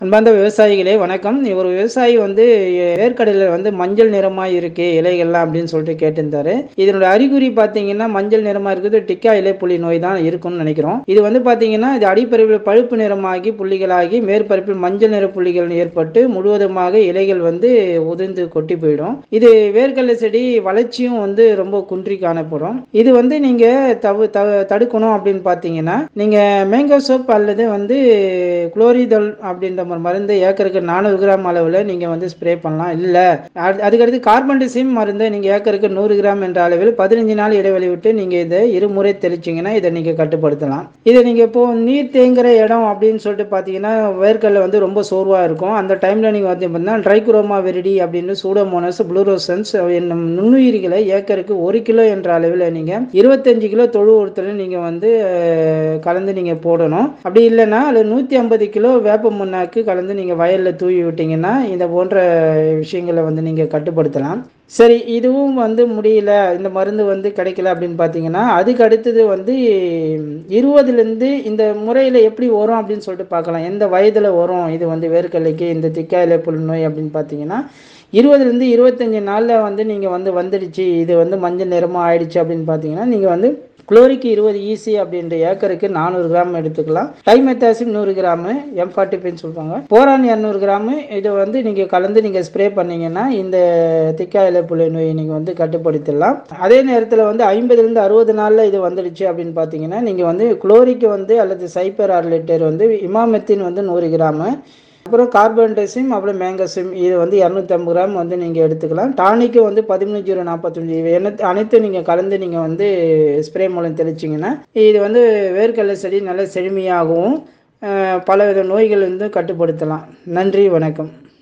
அன்பார்ந்த விவசாயிகளே வணக்கம் ஒரு விவசாயி வந்து வேர்க்கடலை வந்து மஞ்சள் நிறமா இருக்கு இலைகள்லாம் அப்படின்னு சொல்லிட்டு கேட்டிருந்தாரு இதனோட அறிகுறி பார்த்தீங்கன்னா மஞ்சள் நிறமா இருக்குது டிக்கா இலைப்புள்ளி நோய் தான் இருக்கும்னு நினைக்கிறோம் இது வந்து பார்த்தீங்கன்னா இது அடிப்பரப்பில் பழுப்பு நிறமாகி புள்ளிகளாகி மேற்பரப்பில் மஞ்சள் நிற புள்ளிகள் ஏற்பட்டு முழுவதுமாக இலைகள் வந்து உதிர்ந்து கொட்டி போயிடும் இது வேர்க்கடலை செடி வளர்ச்சியும் வந்து ரொம்ப குன்றி காணப்படும் இது வந்து நீங்க தவு த- தடுக்கணும் அப்படின்னு பார்த்தீங்கன்னா நீங்க மேங்கோ சோப் அல்லது வந்து குளோரிதல் அப்படின்ற ஒரு மருந்து ஏக்கருக்கு நானூறு கிராம் அளவில் நீங்கள் வந்து ஸ்ப்ரே பண்ணலாம் இல்லை அதுக்கடுத்து கார்பன்டிசிம் மருந்து நீங்கள் ஏக்கருக்கு நூறு கிராம் என்ற அளவில் பதினஞ்சு நாள் இடைவெளி விட்டு நீங்கள் இதை இருமுறை தெளிச்சிங்கன்னா இதை நீங்கள் கட்டுப்படுத்தலாம் இதை நீங்கள் இப்போ நீர் தேங்குற இடம் அப்படின்னு சொல்லிட்டு பார்த்தீங்கன்னா வேர்க்கடலை வந்து ரொம்ப சோர்வாக இருக்கும் அந்த டைமில் நீங்கள் வந்து பார்த்தீங்கன்னா ட்ரைகுரோமா வெரிடி அப்படின்னு சூடோமோனஸ் ப்ளூரோசன்ஸ் என்னும் நுண்ணுயிரிகளை ஏக்கருக்கு ஒரு கிலோ என்ற அளவில் நீங்கள் இருபத்தஞ்சு கிலோ தொழு உரத்தில் நீங்கள் வந்து அஹ், கலந்து நீங்கள் போடணும் அப்படி இல்லைன்னா அது நூற்றி ஐம்பது கிலோ வேப்ப முன்னாக்கு கலந்து நீங்கள் வயலில் தூவி விட்டீங்கன்னா இந்த போன்ற விஷயங்களை வந்து நீங்கள் கட்டுப்படுத்தலாம் சரி இதுவும் வந்து முடியல இந்த மருந்து வந்து கிடைக்கல அப்படின்னு பார்த்தீங்கன்னா அதுக்கு அடுத்தது வந்து இருபதுலேருந்து இந்த முறையில் எப்படி வரும் அப்படின்னு சொல்லிட்டு பார்க்கலாம் எந்த வயதில் வரும் இது வந்து வேர்க்கடலைக்கு இந்த திக்காயிலை புல் நோய் அப்படின்னு பார்த்தீங்கன்னா இருபதுலேருந்து இருபத்தஞ்சி நாளில் வந்து நீங்கள் வந்து வந்துடுச்சு இது வந்து மஞ்சள் நிறமாக ஆயிடுச்சு அப்படின்னு பார்த்தீங்கன்னா நீங்கள் வந்து குளோரிக்கு இருபது ஈசி அப்படின்ற ஏக்கருக்கு நானூறு கிராம் எடுத்துக்கலாம் டைமெத்தாசிம் நூறு கிராமு எம் ஃபார்ட்டி பின்னு சொல்லுவாங்க போரான் இரநூறு கிராமு இதை வந்து நீங்கள் கலந்து நீங்கள் ஸ்ப்ரே பண்ணீங்கன்னா இந்த திக்கா இலைப்புள்ளி நோயை நீங்கள் வந்து கட்டுப்படுத்திடலாம் அதே நேரத்தில் வந்து ஐம்பதுலேருந்து அறுபது நாளில் இது வந்துடுச்சு அப்படின்னு பார்த்தீங்கன்னா நீங்கள் வந்து குளோரிக்கு வந்து அல்லது சைப்பர் ஆறு லிட்டர் வந்து இமாமெத்தின் வந்து நூறு கிராமு அப்புறம் கார்பன்டைசிம் அப்புறம் மேங்கசிம் இது வந்து இரநூத்தம்பது கிராம் வந்து நீங்கள் எடுத்துக்கலாம் டானிக்கு வந்து பதிமூணு ஜீரோ நாற்பத்தஞ்சு இவை என்ன அனைத்தும் நீங்கள் கலந்து நீங்கள் வந்து ஸ்ப்ரே மூலம் தெளிச்சிங்கன்னா இது வந்து வேர்க்கடலை செடி நல்ல செழுமையாகவும் அஹ், பலவித நோய்கள் வந்து கட்டுப்படுத்தலாம் நன்றி வணக்கம்